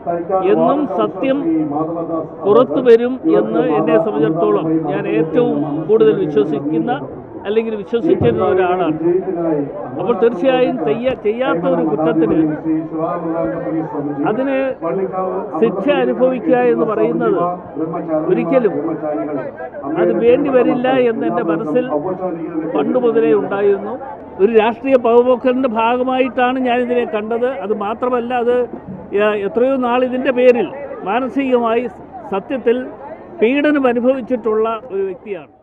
എന്നും സത്യം പുറത്തു വരും എന്ന് എന്നെ സംബന്ധിച്ചിടത്തോളം ഞാൻ ഏറ്റവും കൂടുതൽ വിശ്വസിക്കുന്ന അല്ലെങ്കിൽ വിശ്വസിച്ചിരുന്ന ഒരാളാണ് അപ്പോൾ തീർച്ചയായും ചെയ്യ ചെയ്യാത്ത ഒരു കുറ്റത്തിന് അതിന് ശിക്ഷ അനുഭവിക്കുക എന്ന് പറയുന്നത് ഒരിക്കലും അത് വേണ്ടി വരില്ല എന്ന് എൻ്റെ മനസ്സിൽ പണ്ട് മുതലേ ഉണ്ടായിരുന്നു ഒരു രാഷ്ട്രീയ പവപോക്കലിൻ്റെ ഭാഗമായിട്ടാണ് ഞാനിതിനെ കണ്ടത് അത് മാത്രമല്ല അത് എ- എത്രയോ നാൾ ഇതിൻ്റെ പേരിൽ മാനസികമായി സത്യത്തിൽ പീഡനം അനുഭവിച്ചിട്ടുള്ള ഒരു വ്യക്തിയാണ്